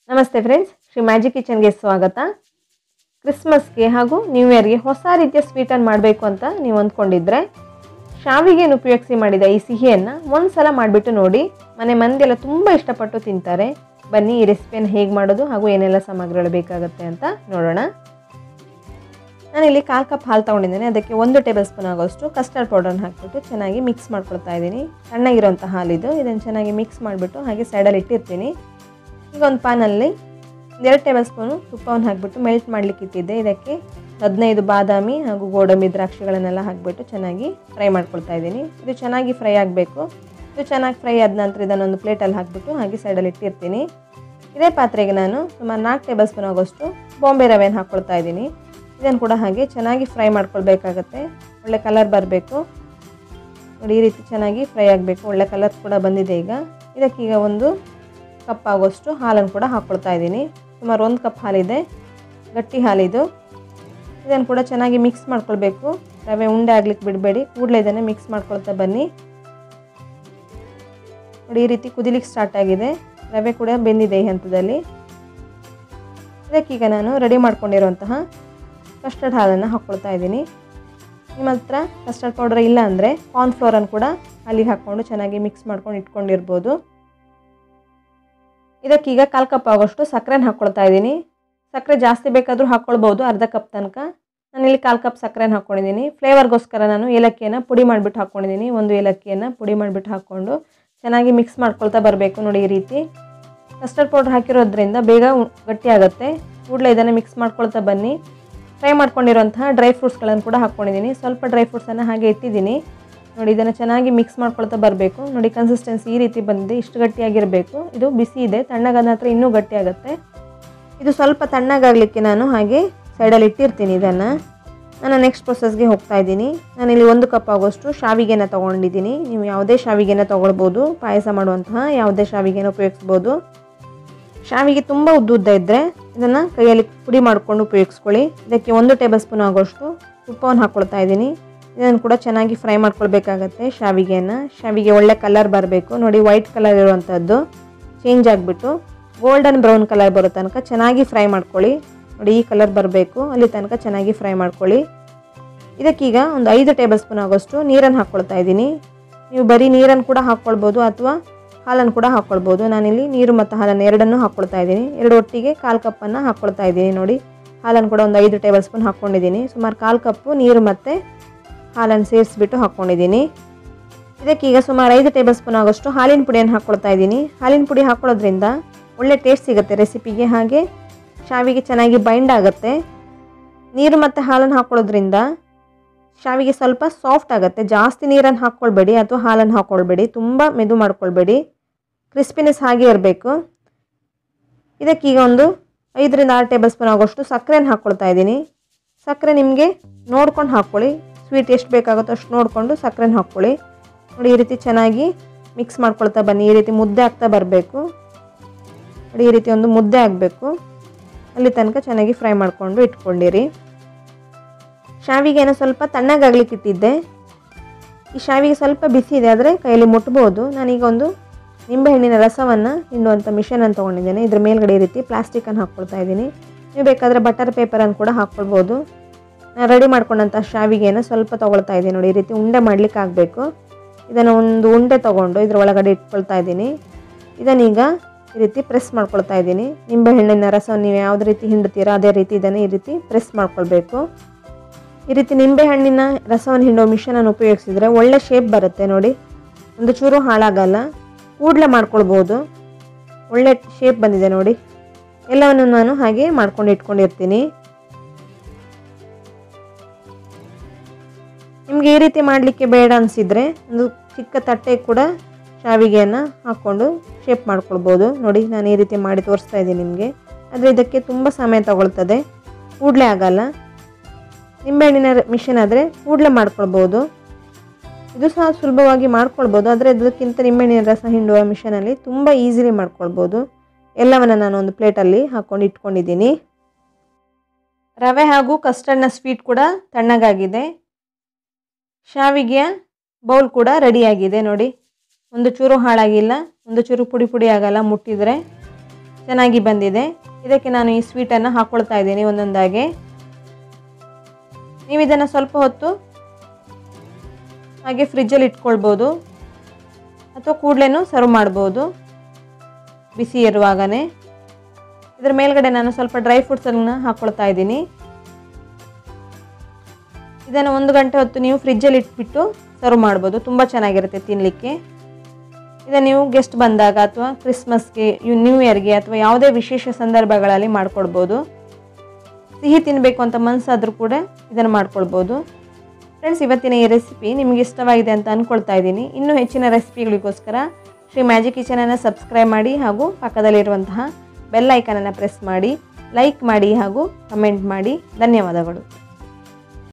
ನಮಸ್ತೆ friends Shri magic ಕಿಚನ್ಗೆ ಸ್ವಾಗತ ಕ್ರಿಸ್ಮಸ್ಗೆ ಹಾಗೂ ನ್ಯೂ ಇಯರ್ಗೆ ಹೊಸ ರೀತಿಯ ಸ್ವೀಟನ್ನು ಮಾಡಬೇಕು ಅಂತ ನೀವು ಅಂದ್ಕೊಂಡಿದ್ರೆ ಶಾವಿಗೆಯನ್ನು ಉಪಯೋಗಿಸಿ ಮಾಡಿದ ಈ ಸಿಹಿಯನ್ನು ಒಂದು ಸಲ ಮಾಡಿಬಿಟ್ಟು ನೋಡಿ ಮನೆ ಮಂದಿಯೆಲ್ಲ ತುಂಬ ಇಷ್ಟಪಟ್ಟು ತಿಂತಾರೆ ಬನ್ನಿ ಈ ರೆಸಿಪಿಯನ್ನು ಹೇಗೆ ಮಾಡೋದು ಹಾಗೂ ಏನೆಲ್ಲ ಸಾಮಗ್ರಿಗಳು ಬೇಕಾಗುತ್ತೆ ಅಂತ ನೋಡೋಣ ನಾನಿಲ್ಲಿ ಕಾಲು ಕಪ್ ಹಾಲು ತೊಗೊಂಡಿದ್ದೇನೆ ಅದಕ್ಕೆ ಒಂದು ಟೇಬಲ್ ಸ್ಪೂನ್ ಆಗೋಷ್ಟು ಕಸ್ಟರ್ಡ್ ಪೌಡರ್ನ ಹಾಕ್ಬಿಟ್ಟು ಚೆನ್ನಾಗಿ ಮಿಕ್ಸ್ ಮಾಡ್ಕೊಳ್ತಾ ಇದ್ದೀನಿ ತಣ್ಣಗಿರೋಂಥ ಹಾಲಿದು ಇದನ್ನು ಚೆನ್ನಾಗಿ ಮಿಕ್ಸ್ ಮಾಡಿಬಿಟ್ಟು ಹಾಗೆ ಸೈಡಲ್ಲಿ ಇಟ್ಟಿರ್ತೀನಿ ಈಗ ಒಂದು ಪಾನಲ್ಲಿ ಎರಡು ಟೇಬಲ್ ಸ್ಪೂನು ತುಪ್ಪವನ್ನು ಹಾಕಿಬಿಟ್ಟು ಮೆಲ್ಟ್ ಮಾಡಲಿಕ್ಕೆ ಇಟ್ಟಿದ್ದೆ ಇದಕ್ಕೆ ಹದಿನೈದು ಬಾದಾಮಿ ಹಾಗೂ ಗೋಡಂಬಿ ದ್ರಾಕ್ಷಿಗಳನ್ನೆಲ್ಲ ಹಾಕಿಬಿಟ್ಟು ಚೆನ್ನಾಗಿ ಫ್ರೈ ಮಾಡ್ಕೊಳ್ತಾ ಇದ್ದೀನಿ ಇದು ಚೆನ್ನಾಗಿ ಫ್ರೈ ಆಗಬೇಕು ಇದು ಚೆನ್ನಾಗಿ ಫ್ರೈ ಆದ ನಂತರ ಇದನ್ನೊಂದು ಪ್ಲೇಟಲ್ಲಿ ಹಾಕಿಬಿಟ್ಟು ಹಾಗೆ ಸೈಡಲ್ಲಿ ಇಟ್ಟಿರ್ತೀನಿ ಇದೇ ಪಾತ್ರೆಗೆ ನಾನು ಸುಮಾರು ನಾಲ್ಕು ಟೇಬಲ್ ಸ್ಪೂನ್ ಆಗೋಷ್ಟು ಬಾಂಬೆ ರವೆಯನ್ನು ಹಾಕ್ಕೊಳ್ತಾ ಇದ್ದೀನಿ ಇದನ್ನು ಕೂಡ ಹಾಗೆ ಚೆನ್ನಾಗಿ ಫ್ರೈ ಮಾಡ್ಕೊಳ್ಬೇಕಾಗತ್ತೆ ಒಳ್ಳೆ ಕಲರ್ ಬರಬೇಕು ನೋಡಿ ಈ ರೀತಿ ಚೆನ್ನಾಗಿ ಫ್ರೈ ಆಗಬೇಕು ಒಳ್ಳೆ ಕಲರ್ ಕೂಡ ಬಂದಿದೆ ಈಗ ಇದಕ್ಕೀಗ ಒಂದು ಕಪ್ ಆಗೋಷ್ಟು ಹಾಲನ್ನು ಕೂಡ ಹಾಕ್ಕೊಳ್ತಾ ಇದ್ದೀನಿ ಸುಮಾರು ಒಂದು ಕಪ್ ಹಾಲಿದೆ ಗಟ್ಟಿ ಹಾಲಿದು ಇದನ್ನು ಕೂಡ ಚೆನ್ನಾಗಿ ಮಿಕ್ಸ್ ಮಾಡ್ಕೊಳ್ಬೇಕು ರವೆ ಉಂಡೆ ಆಗ್ಲಿಕ್ಕೆ ಬಿಡಬೇಡಿ ಕೂಡಲೇ ಇದನ್ನು ಮಿಕ್ಸ್ ಮಾಡ್ಕೊಳ್ತಾ ಬನ್ನಿ ನೋಡಿ ಈ ರೀತಿ ಕುದಿಲಿಕ್ಕೆ ಸ್ಟಾರ್ಟ್ ಆಗಿದೆ ರವೆ ಕೂಡ ಬೆಂದಿದೆ ಈ ಹಂತದಲ್ಲಿ ಇದಕ್ಕೀಗ ನಾನು ರೆಡಿ ಮಾಡ್ಕೊಂಡಿರುವಂತಹ ಕಸ್ಟರ್ಡ್ ಹಾಲನ್ನು ಹಾಕ್ಕೊಳ್ತಾ ಇದ್ದೀನಿ ನಿಮ್ಮ ಹತ್ರ ಕಸ್ಟರ್ಡ್ ಪೌಡರ್ ಇಲ್ಲ ಅಂದರೆ ಕಾರ್ನ್ಫ್ಲೋರನ್ನು ಕೂಡ ಅಲ್ಲಿ ಹಾಕ್ಕೊಂಡು ಚೆನ್ನಾಗಿ ಮಿಕ್ಸ್ ಮಾಡ್ಕೊಂಡು ಇಟ್ಕೊಂಡಿರ್ಬೋದು ಇದಕ್ಕೀಗ ಕಾಲು ಕಪ್ ಆಗೋಷ್ಟು ಸಕ್ಕರೆನ ಹಾಕ್ಕೊಳ್ತಾ ಇದ್ದೀನಿ ಸಕ್ಕರೆ ಜಾಸ್ತಿ ಬೇಕಾದರೂ ಹಾಕ್ಕೊಳ್ಬೋದು ಅರ್ಧ ಕಪ್ ತನಕ ನಾನಿಲ್ಲಿ ಕಾಲು ಕಪ್ ಸಕ್ಕರೆನ ಹಾಕ್ಕೊಂಡಿದ್ದೀನಿ ಫ್ಲೇವರ್ಗೋಸ್ಕರ ನಾನು ಏಲಕ್ಕಿಯನ್ನು ಪುಡಿ ಮಾಡಿಬಿಟ್ಟು ಹಾಕ್ಕೊಂಡಿದ್ದೀನಿ ಒಂದು ಏಲಕ್ಕಿಯನ್ನು ಪುಡಿ ಮಾಡಿಬಿಟ್ಟು ಹಾಕ್ಕೊಂಡು ಚೆನ್ನಾಗಿ ಮಿಕ್ಸ್ ಮಾಡ್ಕೊಳ್ತಾ ಬರಬೇಕು ನೋಡಿ ಈ ರೀತಿ ಕಸ್ಟರ್ಡ್ ಪೌಡರ್ ಹಾಕಿರೋದ್ರಿಂದ ಬೇಗ ಗಟ್ಟಿ ಆಗುತ್ತೆ ಕೂಡಲೇ ಇದನ್ನು ಮಿಕ್ಸ್ ಮಾಡ್ಕೊಳ್ತಾ ಬನ್ನಿ ಫ್ರೈ ಮಾಡ್ಕೊಂಡಿರೋಂತಹ ಡ್ರೈ ಫ್ರೂಟ್ಸ್ಗಳನ್ನು ಕೂಡ ಹಾಕ್ಕೊಂಡಿದ್ದೀನಿ ಸ್ವಲ್ಪ ಡ್ರೈ ಫ್ರೂಟ್ಸನ್ನು ಹಾಗೆ ಇಟ್ಟಿದ್ದೀನಿ ನೋಡಿ ಇದನ್ನು ಚೆನ್ನಾಗಿ ಮಿಕ್ಸ್ ಮಾಡ್ಕೊಳ್ತಾ ಬರಬೇಕು ನೋಡಿ ಕನ್ಸಿಸ್ಟೆನ್ಸಿ ಈ ರೀತಿ ಬಂದಿದೆ ಇಷ್ಟು ಗಟ್ಟಿಯಾಗಿರಬೇಕು ಇದು ಬಿಸಿ ಇದೆ ತಣ್ಣಗಾದ ನಂತರ ಇನ್ನೂ ಗಟ್ಟಿ ಆಗುತ್ತೆ ಇದು ಸ್ವಲ್ಪ ತಣ್ಣಗಾಗಲಿಕ್ಕೆ ನಾನು ಹಾಗೆ ಸೈಡಲ್ಲಿ ಇಟ್ಟಿರ್ತೀನಿ ಇದನ್ನು ನಾನು ನೆಕ್ಸ್ಟ್ ಪ್ರೊಸೆಸ್ಗೆ ಹೋಗ್ತಾ ಇದ್ದೀನಿ ನಾನಿಲ್ಲಿ ಒಂದು ಕಪ್ ಆಗೋಷ್ಟು ಶಾವಿಗೆನ ತೊಗೊಂಡಿದ್ದೀನಿ ನೀವು ಯಾವುದೇ ಶಾವಿಗೆನ ತೊಗೊಳ್ಬೋದು ಪಾಯಸ ಮಾಡುವಂತಹ ಯಾವುದೇ ಶಾವಿಗೆನ ಉಪಯೋಗಿಸ್ಬೋದು ಶಾವಿಗೆ ತುಂಬ ಉದ್ದುದ್ದ ಇದ್ದರೆ ಇದನ್ನು ಕೈಯಲ್ಲಿ ಪುಡಿ ಮಾಡಿಕೊಂಡು ಉಪಯೋಗಿಸ್ಕೊಳ್ಳಿ ಇದಕ್ಕೆ ಒಂದು ಟೇಬಲ್ ಸ್ಪೂನ್ ಆಗೋಷ್ಟು ತುಪ್ಪವನ್ನು ಹಾಕ್ಕೊಳ್ತಾ ಇದ್ದೀನಿ ಇದನ್ನು ಕೂಡ ಚೆನ್ನಾಗಿ ಫ್ರೈ ಮಾಡ್ಕೊಳ್ಬೇಕಾಗತ್ತೆ ಶಾವಿಗೆಯನ್ನು ಶಾವಿಗೆ ಒಳ್ಳೆ ಕಲರ್ ಬರಬೇಕು ನೋಡಿ ವೈಟ್ ಕಲರ್ ಇರುವಂಥದ್ದು ಚೇಂಜ್ ಆಗಿಬಿಟ್ಟು ಗೋಲ್ಡನ್ ಬ್ರೌನ್ ಕಲರ್ ಬರೋ ತನಕ ಚೆನ್ನಾಗಿ ಫ್ರೈ ಮಾಡ್ಕೊಳ್ಳಿ ನೋಡಿ ಈ ಕಲರ್ ಬರಬೇಕು ಅಲ್ಲಿ ತನಕ ಚೆನ್ನಾಗಿ ಫ್ರೈ ಮಾಡ್ಕೊಳ್ಳಿ ಇದಕ್ಕೀಗ ಒಂದು ಐದು ಟೇಬಲ್ ಸ್ಪೂನ್ ಆಗೋಷ್ಟು ನೀರನ್ನು ಹಾಕ್ಕೊಳ್ತಾ ಇದ್ದೀನಿ ನೀವು ಬರೀ ನೀರನ್ನು ಕೂಡ ಹಾಕ್ಕೊಳ್ಬೋದು ಅಥವಾ ಹಾಲನ್ನು ಕೂಡ ಹಾಕ್ಕೊಳ್ಬೋದು ನಾನಿಲ್ಲಿ ನೀರು ಮತ್ತು ಹಾಲನ್ನು ಎರಡನ್ನೂ ಹಾಕ್ಕೊಳ್ತಾ ಇದ್ದೀನಿ ಎರಡು ಒಟ್ಟಿಗೆ ಕಾಲು ಕಪ್ಪನ್ನು ಹಾಕ್ಕೊಳ್ತಾ ಇದ್ದೀನಿ ನೋಡಿ ಹಾಲನ್ನು ಕೂಡ ಒಂದು ಐದು ಟೇಬಲ್ ಸ್ಪೂನ್ ಹಾಕ್ಕೊಂಡಿದ್ದೀನಿ ಸುಮಾರು ಕಾಲು ಕಪ್ಪು ನೀರು ಮತ್ತು ಹಾಲನ್ನು ಸೇರಿಸ್ಬಿಟ್ಟು ಹಾಕ್ಕೊಂಡಿದ್ದೀನಿ ಇದಕ್ಕೀಗ ಸುಮಾರು ಐದು ಟೇಬಲ್ ಸ್ಪೂನ್ ಆಗೋಷ್ಟು ಹಾಲಿನ ಪುಡಿಯನ್ನು ಹಾಕ್ಕೊಳ್ತಾ ಇದ್ದೀನಿ ಹಾಲಿನ ಪುಡಿ ಹಾಕ್ಕೊಳ್ಳೋದ್ರಿಂದ ಒಳ್ಳೆ ಟೇಸ್ಟ್ ಸಿಗುತ್ತೆ ರೆಸಿಪಿಗೆ ಹಾಗೆ ಶಾವಿಗೆ ಚೆನ್ನಾಗಿ ಬೈಂಡ್ ಆಗುತ್ತೆ ನೀರು ಮತ್ತು ಹಾಲನ್ನು ಹಾಕ್ಕೊಳ್ಳೋದ್ರಿಂದ ಶಾವಿಗೆ ಸ್ವಲ್ಪ ಸಾಫ್ಟ್ ಆಗುತ್ತೆ ಜಾಸ್ತಿ ನೀರನ್ನು ಹಾಕ್ಕೊಳ್ಬೇಡಿ ಅಥವಾ ಹಾಲನ್ನು ಹಾಕ್ಕೊಳ್ಬೇಡಿ ತುಂಬ ಮೆದು ಮಾಡ್ಕೊಳ್ಬೇಡಿ ಕ್ರಿಸ್ಪಿನೆಸ್ ಹಾಗೆ ಇರಬೇಕು ಇದಕ್ಕೀಗ ಒಂದು ಐದರಿಂದ ಆರು ಟೇಬಲ್ ಸ್ಪೂನ್ ಆಗೋಷ್ಟು ಸಕ್ಕರೆನ ಹಾಕ್ಕೊಳ್ತಾ ಇದ್ದೀನಿ ಸಕ್ಕರೆ ನಿಮಗೆ ನೋಡ್ಕೊಂಡು ಹಾಕ್ಕೊಳ್ಳಿ ಸ್ವೀಟ್ ಎಷ್ಟು ಬೇಕಾಗುತ್ತೋ ಅಷ್ಟು ನೋಡಿಕೊಂಡು ಸಕ್ಕರೆನ ಹಾಕ್ಕೊಳ್ಳಿ ನೋಡಿ ಈ ರೀತಿ ಚೆನ್ನಾಗಿ ಮಿಕ್ಸ್ ಮಾಡ್ಕೊಳ್ತಾ ಬನ್ನಿ ಈ ರೀತಿ ಮುದ್ದೆ ಆಗ್ತಾ ಬರಬೇಕು ನೋಡಿ ಈ ರೀತಿ ಒಂದು ಮುದ್ದೆ ಆಗಬೇಕು ಅಲ್ಲಿ ತನಕ ಚೆನ್ನಾಗಿ ಫ್ರೈ ಮಾಡಿಕೊಂಡು ಇಟ್ಕೊಂಡಿರಿ ಶಾವಿಗೆನ ಸ್ವಲ್ಪ ತಣ್ಣಗಾಗ್ಲಿಕ್ಕೆ ಇಟ್ಟಿದ್ದೆ ಈ ಶಾವಿಗೆ ಸ್ವಲ್ಪ ಬಿಸಿ ಇದೆ ಆದರೆ ಕೈಯಲ್ಲಿ ಮುಟ್ಬೋದು ನಾನೀಗ ಒಂದು ನಿಂಬೆಹಣ್ಣಿನ ರಸವನ್ನು ಹಿಂಡುವಂಥ ಮಿಷನನ್ನು ತೊಗೊಂಡಿದ್ದೇನೆ ಇದ್ರ ಮೇಲ್ಗಡೆ ಈ ರೀತಿ ಪ್ಲಾಸ್ಟಿಕನ್ನು ಹಾಕ್ಕೊಳ್ತಾ ಇದ್ದೀನಿ ನೀವು ಬೇಕಾದರೆ ಬಟರ್ ಪೇಪರನ್ನು ಕೂಡ ಹಾಕ್ಕೊಳ್ಬೋದು ನಾನು ರೆಡಿ ಮಾಡ್ಕೊಂಡಂಥ ಶಾವಿಗೆಯನ್ನು ಸ್ವಲ್ಪ ತೊಗೊಳ್ತಾ ಇದ್ದೀನಿ ನೋಡಿ ಈ ರೀತಿ ಉಂಡೆ ಮಾಡಲಿಕ್ಕೆ ಆಗಬೇಕು ಇದನ್ನು ಒಂದು ಉಂಡೆ ತೊಗೊಂಡು ಇದ್ರ ಒಳಗಡೆ ಇಟ್ಕೊಳ್ತಾ ಇದ್ದೀನಿ ಇದನ್ನೀಗ ಈ ರೀತಿ ಪ್ರೆಸ್ ಮಾಡ್ಕೊಳ್ತಾ ಇದ್ದೀನಿ ನಿಂಬೆಹಣ್ಣಿನ ರಸವನ್ನು ನೀವು ಯಾವುದೇ ರೀತಿ ಹಿಂಡ್ತೀರಾ ಅದೇ ರೀತಿ ಇದನ್ನು ಈ ರೀತಿ ಪ್ರೆಸ್ ಮಾಡ್ಕೊಳ್ಬೇಕು ಈ ರೀತಿ ನಿಂಬೆಹಣ್ಣಿನ ರಸವನ್ನು ಹಿಂಡೋ ಮಿಷನನ್ನು ಉಪಯೋಗಿಸಿದರೆ ಒಳ್ಳೆ ಶೇಪ್ ಬರುತ್ತೆ ನೋಡಿ ಒಂದು ಚೂರು ಹಾಳಾಗಲ್ಲ ಕೂಡಲೇ ಮಾಡ್ಕೊಳ್ಬೋದು ಒಳ್ಳೆ ಶೇಪ್ ಬಂದಿದೆ ನೋಡಿ ಎಲ್ಲವನ್ನು ನಾನು ಹಾಗೆ ಮಾಡ್ಕೊಂಡು ಇಟ್ಕೊಂಡಿರ್ತೀನಿ ನಿಮಗೆ ಈ ರೀತಿ ಮಾಡಲಿಕ್ಕೆ ಬೇಡ ಅನಿಸಿದರೆ ಒಂದು ಚಿಕ್ಕ ತಟ್ಟೆ ಕೂಡ ಶಾವಿಗೆಯನ್ನು ಹಾಕ್ಕೊಂಡು ಶೇಪ್ ಮಾಡ್ಕೊಳ್ಬೋದು ನೋಡಿ ನಾನು ಈ ರೀತಿ ಮಾಡಿ ತೋರಿಸ್ತಾ ಇದ್ದೀನಿ ನಿಮಗೆ ಆದರೆ ಇದಕ್ಕೆ ತುಂಬ ಸಮಯ ತಗೊಳ್ತದೆ ಕೂಡಲೇ ಆಗಲ್ಲ ನಿಂಬೆಹಣ್ಣಿನ ಮಿಷನ್ ಆದರೆ ಕೂಡಲೇ ಮಾಡ್ಕೊಳ್ಬೋದು ಇದು ಸಹ ಸುಲಭವಾಗಿ ಮಾಡ್ಕೊಳ್ಬೋದು ಆದರೆ ಅದಕ್ಕಿಂತ ನಿಂಬೆಹಣ್ಣಿನ ರಸ ಹಿಂಡುವ ಮಿಷನಲ್ಲಿ ತುಂಬ ಈಸಿಲಿ ಮಾಡ್ಕೊಳ್ಬೋದು ಎಲ್ಲವನ್ನು ನಾನು ಒಂದು ಪ್ಲೇಟಲ್ಲಿ ಹಾಕ್ಕೊಂಡು ಇಟ್ಕೊಂಡಿದ್ದೀನಿ ರವೆ ಹಾಗೂ ಕಸ್ಟರ್ಡ್ನ ಸ್ವೀಟ್ ಕೂಡ ತಣ್ಣಗಾಗಿದೆ ಶಾವಿಗೆಯ ಬೌಲ್ ಕೂಡ ರೆಡಿಯಾಗಿದೆ ನೋಡಿ ಒಂದು ಚೂರು ಹಾಳಾಗಿಲ್ಲ ಒಂದು ಚೂರು ಪುಡಿ ಪುಡಿ ಆಗಲ್ಲ ಮುಟ್ಟಿದರೆ ಚೆನ್ನಾಗಿ ಬಂದಿದೆ ಇದಕ್ಕೆ ನಾನು ಈ ಸ್ವೀಟನ್ನು ಹಾಕ್ಕೊಳ್ತಾ ಇದ್ದೀನಿ ಒಂದೊಂದಾಗೆ ನೀವು ಇದನ್ನು ಸ್ವಲ್ಪ ಹೊತ್ತು ಹಾಗೆ ಫ್ರಿಜ್ಜಲ್ಲಿ ಇಟ್ಕೊಳ್ಬೋದು ಅಥವಾ ಕೂಡಲೇ ಸರ್ವ್ ಮಾಡ್ಬೋದು ಬಿಸಿ ಇರುವಾಗನೇ ಇದ್ರ ಮೇಲ್ಗಡೆ ನಾನು ಸ್ವಲ್ಪ ಡ್ರೈ ಫ್ರೂಟ್ಸನ್ನು ಹಾಕ್ಕೊಳ್ತಾ ಇದ್ದೀನಿ ಇದನ್ನು ಒಂದು ಗಂಟೆ ಹೊತ್ತು ನೀವು ಫ್ರಿಜ್ಜಲ್ಲಿ ಇಟ್ಬಿಟ್ಟು ಸರ್ವ್ ಮಾಡ್ಬೋದು ತುಂಬ ಚೆನ್ನಾಗಿರುತ್ತೆ ತಿನ್ನಲಿಕ್ಕೆ ಇದನ್ನು ನೀವು ಗೆಸ್ಟ್ ಬಂದಾಗ ಅಥವಾ ಕ್ರಿಸ್ಮಸ್ಗೆ ನ್ಯೂ ಇಯರ್ಗೆ ಅಥವಾ ಯಾವುದೇ ವಿಶೇಷ ಸಂದರ್ಭಗಳಲ್ಲಿ ಮಾಡ್ಕೊಳ್ಬೋದು ಸಿಹಿ ತಿನ್ನಬೇಕು ಅಂತ ಮನಸ್ಸಾದರೂ ಕೂಡ ಇದನ್ನು ಮಾಡ್ಕೊಳ್ಬೋದು ಫ್ರೆಂಡ್ಸ್ ಇವತ್ತಿನ ಈ ರೆಸಿಪಿ ನಿಮಗೆ ಇಷ್ಟವಾಗಿದೆ ಅಂತ ಅಂದ್ಕೊಳ್ತಾ ಇದ್ದೀನಿ ಇನ್ನೂ ಹೆಚ್ಚಿನ ರೆಸಿಪಿಗಳಿಗೋಸ್ಕರ ಶ್ರೀ ಮ್ಯಾಜಿಕ್ ಕಿಚನನ್ನು ಸಬ್ಸ್ಕ್ರೈಬ್ ಮಾಡಿ ಹಾಗೂ ಪಕ್ಕದಲ್ಲಿರುವಂತಹ ಬೆಲ್ ಐಕನನ್ನು ಪ್ರೆಸ್ ಮಾಡಿ ಲೈಕ್ ಮಾಡಿ ಹಾಗೂ ಕಮೆಂಟ್ ಮಾಡಿ ಧನ್ಯವಾದಗಳು